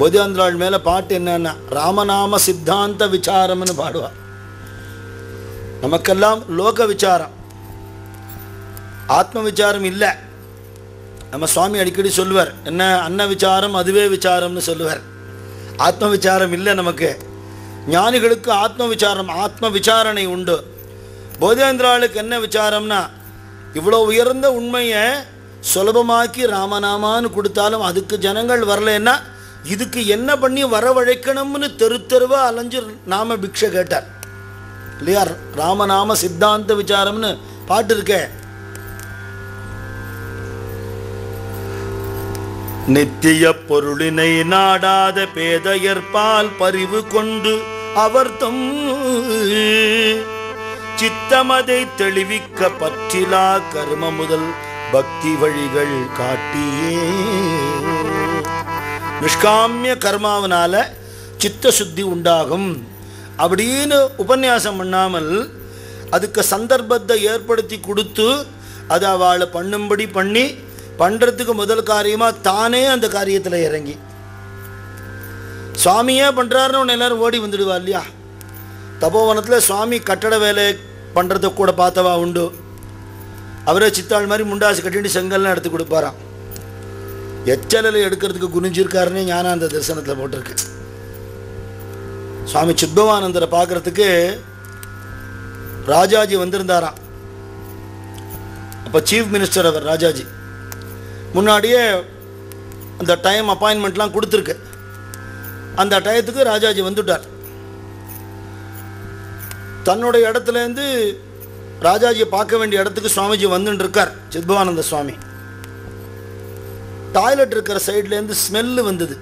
போதியாந்திராள் மேலே பாட்டு என்னன்னா ராமநாம சித்தாந்த விசாரம்னு பாடுவா நமக்கெல்லாம் லோக விசாரம் ஆத்ம விசாரம் இல்லை நம்ம சுவாமி அடிக்கடி சொல்லுவார் என்ன அன்ன விசாரம் அதுவே விசாரம்னு சொல்லுவார் ஆத்ம விசாரம் இல்லை நமக்கு ஞானிகளுக்கு ஆத்ம விசாரம் ஆத்ம விசாரணை உண்டு போதேந்திராளுக்கு என்ன விசாரம்னா இவ்வளோ உயர்ந்த உண்மையை சுலபமாக்கி ராமநாமான்னு கொடுத்தாலும் அதுக்கு ஜனங்கள் வரலைன்னா இதுக்கு என்ன பண்ணி வரவழைக்கணும்னு தெரு தெருவா அலைஞ்சு நாம பிக்ஷை கேட்டார் இல்லையா ராமநாம சித்தாந்த விசாரம்னு பாட்டு இருக்கே நித்திய பொருளினை நாடாத பேதையர்பால் பரிவு கொண்டு அவர்தம் சித்தமதை தெளிவிக்க பற்றிலா கர்ம முதல் பக்தி வழிகள் காட்டியே நிஷ்காமிய கர்மாவனால சித்த சுத்தி உண்டாகும் அப்படின்னு உபன்யாசம் பண்ணாமல் அதுக்கு சந்தர்ப்பத்தை ஏற்படுத்தி கொடுத்து அதை அவளை பண்ணும்படி பண்ணி பண்ணுறதுக்கு முதல் காரியமாக தானே அந்த காரியத்தில் இறங்கி சுவாமியே பண்ணுறாருன்னு உன்னை எல்லாரும் ஓடி வந்துடுவா இல்லையா தபோவனத்தில் சுவாமி கட்டட வேலை பண்ணுறத கூட பார்த்தவா உண்டு அவரே சித்தாள் மாதிரி முண்டாசு கட்டிட்டு செங்கல்லாம் எடுத்து கொடுப்பாராம் எச்சலில் எடுக்கிறதுக்கு குனிஞ்சிருக்காருன்னு ஞானாந்த தரிசனத்தில் போட்டிருக்கு சுவாமி சித்பவானந்தரை பார்க்கறதுக்கு ராஜாஜி வந்திருந்தாராம் அப்போ சீஃப் மினிஸ்டர் அவர் ராஜாஜி முன்னாடியே அந்த டைம் அப்பாயின்மெண்ட்லாம் கொடுத்துருக்கு அந்த டயத்துக்கு ராஜாஜி வந்துட்டார் தன்னுடைய இடத்துலேருந்து ராஜாஜியை பார்க்க வேண்டிய இடத்துக்கு சுவாமிஜி வந்துட்டு இருக்கார் சித்பவானந்த சுவாமி டாய்லெட் இருக்கிற சைட்லேருந்து ஸ்மெல்லு வந்தது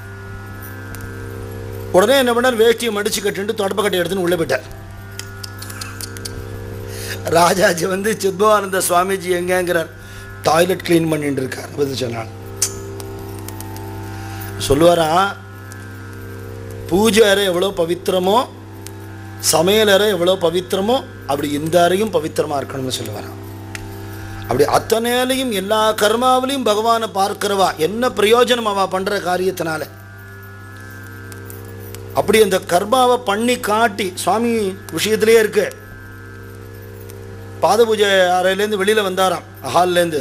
உடனே என்ன பண்ணார் வேஷ்டியை மடிச்சு கட்டிட்டு தொடப்பக்கட்டை எடுத்துன்னு உள்ளே போயிட்டார் ராஜாஜி வந்து சித்பவானந்த சுவாமிஜி எங்கேங்கிறார் டாய்லெட் க்ளீன் பண்ணிட்டு இருக்கார் பதில் சொன்னாள் சொல்லுவாரா பூஜை அறை எவ்வளோ பவித்திரமோ சமையல் அறை எவ்வளோ பவித்திரமோ அப்படி இந்த அறையும் பவித்திரமாக இருக்கணும்னு சொல்லுவாராம் அப்படி அத்தனையிலையும் எல்லா கர்மாவிலையும் பகவானை பார்க்கிறவா என்ன பிரயோஜனம் அவ பண்ணுற காரியத்தினால அப்படி அந்த கர்மாவை பண்ணி காட்டி சுவாமி விஷயத்திலே இருக்கு பாத பூஜை அறையிலேருந்து வெளியில் வந்தாராம் ஹால்லேருந்து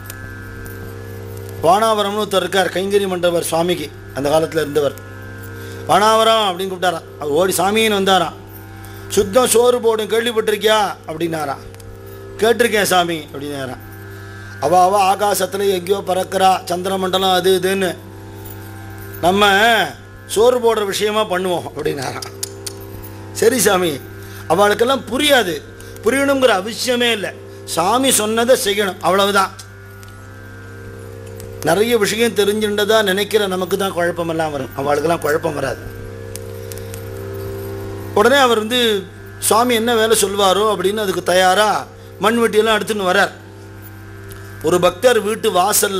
வானாவரம்னு ஒருத்தர் இருக்கார் கைங்கரி மண்டபர் சுவாமிக்கு அந்த காலத்தில் இருந்தவர் வானாவரம் அப்படின்னு கூப்பிட்டாராம் அவர் ஓடி சாமின்னு வந்தாராம் சுத்தம் சோறு போடும் கேள்விப்பட்டிருக்கியா அப்படின்னாராம் கேட்டிருக்கேன் சாமி அப்படின்னாராம் அவ அவ ஆகாசத்தில் எங்கேயோ பறக்கிறா சந்திரமண்டலம் அது இதுன்னு நம்ம சோறு போடுற விஷயமா பண்ணுவோம் அப்படின்னாராம் சரி சாமி அவளுக்கெல்லாம் புரியாது புரியணுங்கிற அவசியமே இல்லை சாமி சொன்னதை செய்யணும் அவ்வளவுதான் நிறைய விஷயம் தெரிஞ்சுட்டதா நினைக்கிற நமக்கு தான் குழப்பமெல்லாம் வரும் அவளுக்கெல்லாம் குழப்பம் வராது உடனே அவர் வந்து சுவாமி என்ன வேலை சொல்வாரோ அப்படின்னு அதுக்கு தயாரா மண் வெட்டியெல்லாம் எடுத்துன்னு வரார் ஒரு பக்தர் வீட்டு வாசல்ல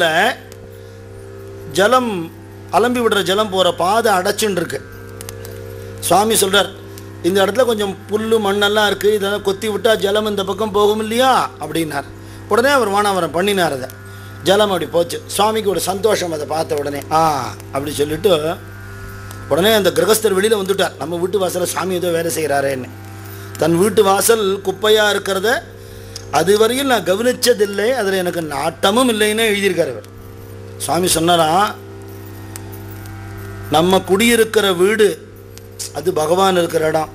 ஜலம் அலம்பி விடுற ஜலம் போகிற பாதை அடைச்சுன்னு இருக்கு சுவாமி சொல்றார் இந்த இடத்துல கொஞ்சம் புல் மண்ணெல்லாம் இருக்குது இதெல்லாம் கொத்தி விட்டால் ஜலம் இந்த பக்கம் போகும் இல்லையா அப்படின்னார் உடனே அவர் வானாவரம் பண்ணினார் அதை ஜலம் அப்படி போச்சு சுவாமிக்கு ஒரு சந்தோஷம் அதை பார்த்த உடனே ஆ அப்படி சொல்லிட்டு உடனே அந்த கிரகஸ்தர் வெளியில் வந்துட்டார் நம்ம வீட்டு வாசலில் சாமி ஏதோ வேலை செய்கிறாரேன்னு தன் வீட்டு வாசல் குப்பையாக இருக்கிறத அதுவரையில் நான் கவனிச்சதில்லை அதில் எனக்கு நாட்டமும் இல்லைன்னு எழுதியிருக்கார் அவர் சுவாமி சொன்னாராம் நம்ம குடியிருக்கிற வீடு அது பகவான் இருக்கிற இடம்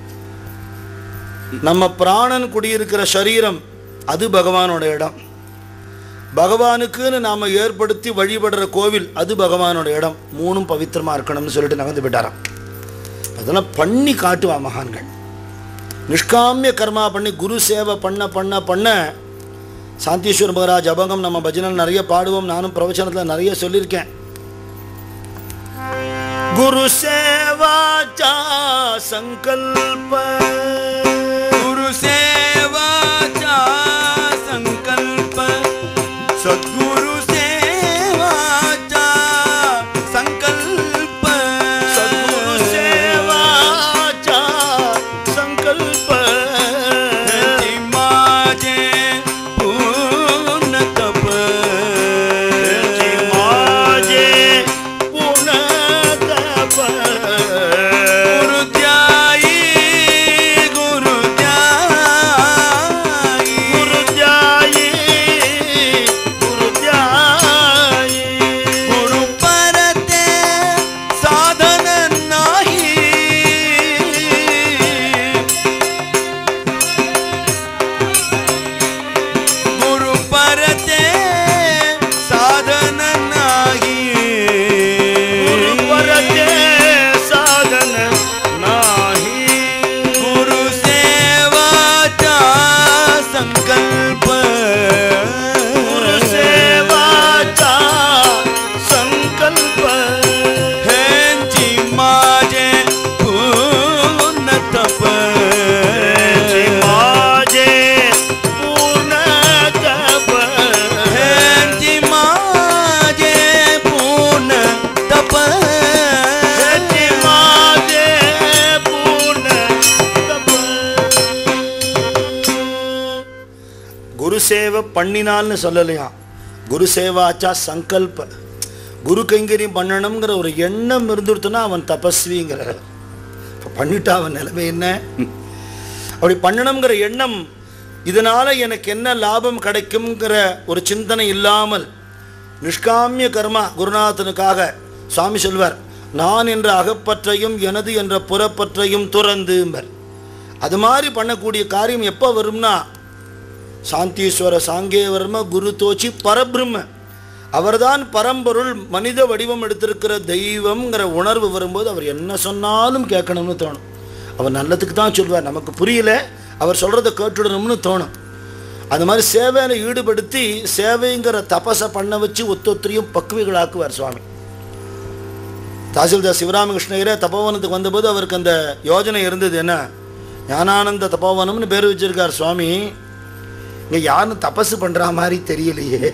நம்ம பிராணன் குடியிருக்கிற சரீரம் அது பகவானோட இடம் பகவானுக்குன்னு நாம் ஏற்படுத்தி வழிபடுற கோவில் அது பகவானோட இடம் மூணும் பவித்திரமாக இருக்கணும்னு சொல்லிட்டு நகர்ந்து போயிட்டாராம் அதெல்லாம் பண்ணி காட்டுவா மகான்கள் நிஷ்காமிய கர்மா பண்ணி குரு சேவை பண்ண பண்ண பண்ண சாந்தீஸ்வர மகராஜ் அபங்கம் நம்ம பஜனை நிறைய பாடுவோம் நானும் பிரவச்சனத்தில் நிறைய சொல்லியிருக்கேன் குரு சேவாச்சா சங்கல்ப गुरु सेवाचा संकल्प सद्गुरु सेवाचा संकल्प சத்குரு சேவாச்சா சங்கல்ப ती माझे पूर्ण तप माझे पुणे குரு சேவை பண்ணினால்னு சொல்லலையா குரு சேவாச்சா சங்கல்ப குரு கைங்கரியம் பண்ணணுங்கிற ஒரு எண்ணம் இருந்துருத்துனா அவன் தபஸ்விங்கிற இப்போ பண்ணிட்டா அவன் நிலைமை என்ன அப்படி பண்ணணுங்கிற எண்ணம் இதனால எனக்கு என்ன லாபம் கிடைக்குங்கிற ஒரு சிந்தனை இல்லாமல் நிஷ்காமிய கர்மா குருநாதனுக்காக சுவாமி சொல்வார் நான் என்ற அகப்பற்றையும் எனது என்ற புறப்பற்றையும் துறந்தும்பர் அது மாதிரி பண்ணக்கூடிய காரியம் எப்போ வரும்னா சாந்தீஸ்வர சாங்கேவர்ம குரு தோச்சி பரபிரம்ம அவர்தான் பரம்பொருள் மனித வடிவம் எடுத்திருக்கிற தெய்வம்ங்கிற உணர்வு வரும்போது அவர் என்ன சொன்னாலும் கேட்கணும்னு தோணும் அவர் நல்லதுக்கு தான் சொல்வார் நமக்கு புரியல அவர் சொல்கிறத கேட்டுடணும்னு தோணும் அது மாதிரி சேவையில் ஈடுபடுத்தி சேவைங்கிற தபஸை பண்ண வச்சு ஒத்தொத்தரையும் பக்குவிகளாக்குவார் சுவாமி தாசில்தார் சிவராமகிருஷ்ணகிரே தபோவனத்துக்கு வந்தபோது அவருக்கு அந்த யோஜனை இருந்தது என்ன ஞானானந்த தபோவனம்னு பேர் வச்சிருக்கார் சுவாமி இங்கே யாரும் தபசு பண்ணுற மாதிரி தெரியலையே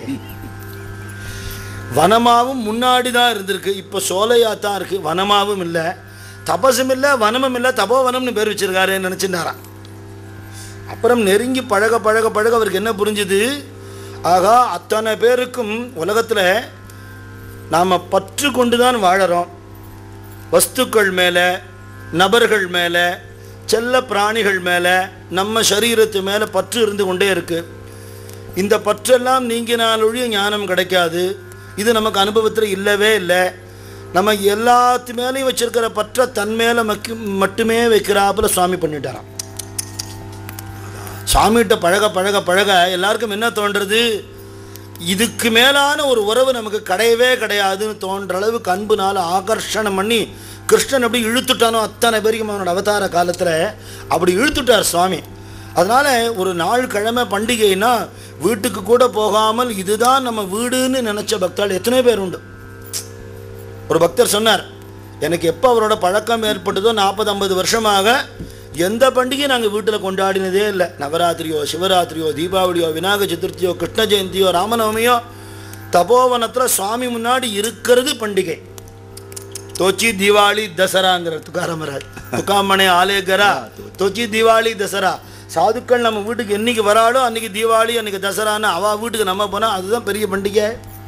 வனமாவும் முன்னாடி தான் இருந்திருக்கு இப்போ சோலையாக தான் இருக்குது வனமாவும் இல்லை தபசும் இல்லை வனமும் இல்லை தபோவனம்னு பேர் வச்சிருக்காருன்னு நினச்சிருந்தாராம் அப்புறம் நெருங்கி பழக பழக பழக அவருக்கு என்ன புரிஞ்சுது ஆகா அத்தனை பேருக்கும் உலகத்தில் நாம் பற்று கொண்டு தான் வாழறோம் வஸ்துக்கள் மேலே நபர்கள் மேலே செல்ல பிராணிகள் மேலே நம்ம சரீரத்து மேலே பற்று இருந்து கொண்டே இருக்குது இந்த பற்றெல்லாம் நீங்கினாலொழிய ஞானம் கிடைக்காது இது நமக்கு அனுபவத்தில் இல்லவே இல்லை நம்ம எல்லாத்து மேலேயும் வச்சிருக்கிற பற்றை தன் மேலே மக்கு மட்டுமே வைக்கிறாப்புல சுவாமி பண்ணிட்டாராம் சாமிகிட்ட பழக பழக பழக எல்லாருக்கும் என்ன தோன்றது இதுக்கு மேலான ஒரு உறவு நமக்கு கிடையவே கிடையாதுன்னு தோன்ற அளவுக்கு அன்புனால ஆகர்ஷணம் பண்ணி கிருஷ்ணன் எப்படி இழுத்துட்டானோ அத்தனை பேருக்கும் அவனோட அவதார காலத்தில் அப்படி இழுத்துட்டார் சுவாமி அதனால் ஒரு நாள் கிழமை பண்டிகைனா வீட்டுக்கு கூட போகாமல் இதுதான் நம்ம வீடுன்னு நினச்ச பக்தாள் எத்தனை பேர் உண்டு ஒரு பக்தர் சொன்னார் எனக்கு எப்போ அவரோட பழக்கம் ஏற்பட்டதோ நாற்பது ஐம்பது வருஷமாக எந்த பண்டிகையும் நாங்கள் வீட்டில் கொண்டாடினதே இல்லை நவராத்திரியோ சிவராத்திரியோ தீபாவளியோ விநாயக சதுர்த்தியோ கிருஷ்ண ஜெயந்தியோ ராமநவமியோ தபோவனத்தில் சுவாமி முன்னாடி இருக்கிறது பண்டிகை தோச்சி தீபாவளி தசராங்கிற துக்காரமராஜ் துக்காமணே ஆலேகரா தோச்சி தீபாவளி தசரா சாதுக்கள் நம்ம வீட்டுக்கு என்னைக்கு வராளோ அன்னைக்கு தீபாவளி அன்னைக்கு தசரான்னு அவ வீட்டுக்கு நம்ம போனால் அதுதான் பெரிய பண்டிகை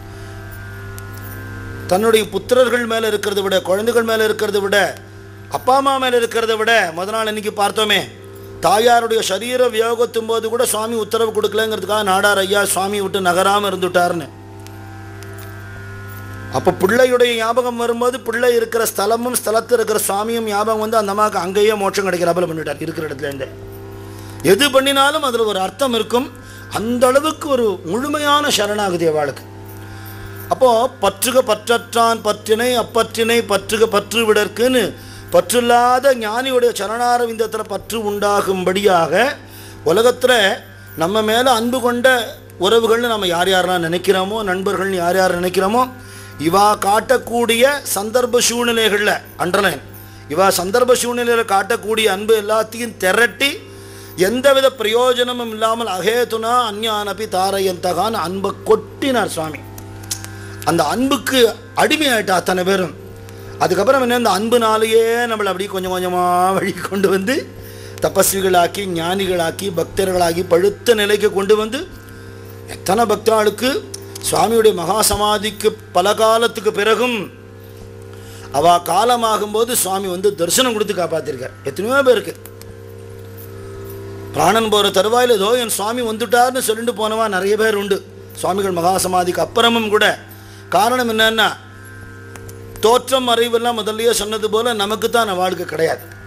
தன்னுடைய புத்திரர்கள் மேலே இருக்கிறத விட குழந்தைகள் மேலே இருக்கிறத விட அப்பா அம்மா மேலே இருக்கிறத விட முத நாள் இன்னைக்கு பார்த்தோமே தாயாருடைய சரீர வியோகத்தும் போது கூட சுவாமி உத்தரவு கொடுக்கலங்கிறதுக்காக நாடார் ஐயா சுவாமி விட்டு நகராமல் இருந்துட்டாருன்னு அப்போ பிள்ளையுடைய ஞாபகம் வரும்போது பிள்ளை இருக்கிற ஸ்தலமும் ஸ்தலத்தில் இருக்கிற சுவாமியும் ஞாபகம் வந்து அந்த அம்மாவுக்கு அங்கேயே மோட்சம் கிடைக்கிறாப்புல பண்ணிட்டார் இருக்கிற இடத்துலேருந்தே எது பண்ணினாலும் அதில் ஒரு அர்த்தம் இருக்கும் அந்த அளவுக்கு ஒரு முழுமையான சரணாகுதி அவளுக்கு அப்போது பற்றுக பற்றற்றான் பற்றினை அப்பற்றினை பற்றுக பற்று விடற்குன்னு பற்றில்லாத ஞானியுடைய சரணாரவிந்தத்தில் பற்று உண்டாகும்படியாக உலகத்தில் நம்ம மேலே அன்பு கொண்ட உறவுகள்னு நம்ம யார் யாரெல்லாம் நினைக்கிறோமோ நண்பர்கள்னு யார் யார் நினைக்கிறோமோ இவா காட்டக்கூடிய சந்தர்ப்ப சூழ்நிலைகளில் அண்டர்லைன் இவா சந்தர்ப்ப சூழ்நிலையில் காட்டக்கூடிய அன்பு எல்லாத்தையும் திரட்டி எந்தவித பிரயோஜனமும் இல்லாமல் அகேதுனா அந்யானபி தாரையந்தகான் அன்பை கொட்டினார் சுவாமி அந்த அன்புக்கு அடிமையாயிட்டா அத்தனை பேரும் அதுக்கப்புறம் என்ன இந்த அன்புனாலேயே நம்மளை அப்படியே கொஞ்சம் கொஞ்சமாக வழி கொண்டு வந்து தபஸ்விகளாக்கி ஞானிகளாக்கி பக்தர்களாகி பழுத்த நிலைக்கு கொண்டு வந்து எத்தனை பக்தர்களுக்கு சுவாமியுடைய மகா சமாதிக்கு பல காலத்துக்கு பிறகும் அவ காலமாகும்போது சுவாமி வந்து தரிசனம் கொடுத்து காப்பாத்திருக்கார் எத்தனையோ பேருக்கு பிராணன் போகிற தருவாயில் ஏதோ என் சுவாமி வந்துட்டார்னு சொல்லிட்டு போனவா நிறைய பேர் உண்டு சுவாமிகள் மகா சமாதிக்கு அப்புறமும் கூட காரணம் என்னன்னா தோற்றம் அறிவெல்லாம் முதல்லயே சொன்னது போல நமக்கு தான் வாழ்க்கை கிடையாது